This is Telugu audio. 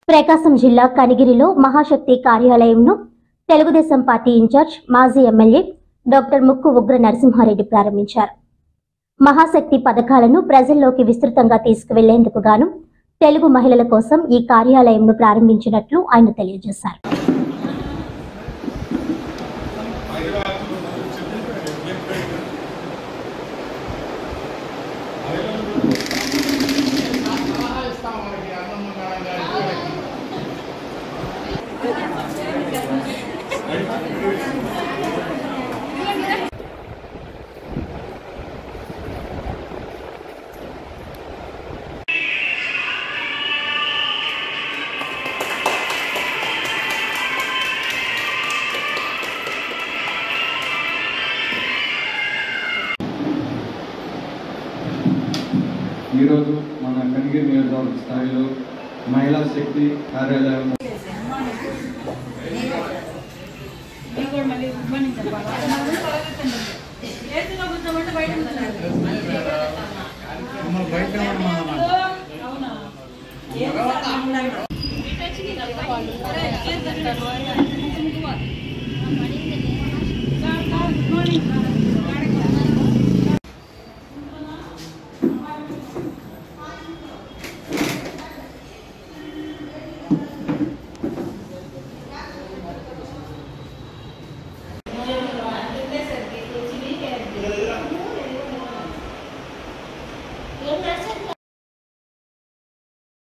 ప్రకాశం జిల్లా కనిగిరిలో మహాశక్తి కార్యాలయంను తెలుగుదేశం పార్టీ ఇన్ఛార్జ్ మాజీ ఎమ్మెల్యే డాక్టర్ ముక్కు ఉగ్ర నరసింహారెడ్డి ప్రారంభించారు మహాశక్తి పథకాలను ప్రజల్లోకి విస్తృతంగా తీసుకువెళ్లేందుకు గాను తెలుగు మహిళల కోసం ఈ కార్యాలయంను ప్రారంభించినట్లు ఆయన తెలియజేశారు ఈరోజు మన కనిగిరి నియోజకవర్గ స్థాయిలో మహిళా శక్తి కార్యాలయం మీరు కూడా మళ్ళీ గుడ్ మార్నింగ్ చెప్పాలి ఏసీలో కూర్చోమంటే బయట అవునా గుడ్ మార్నింగ్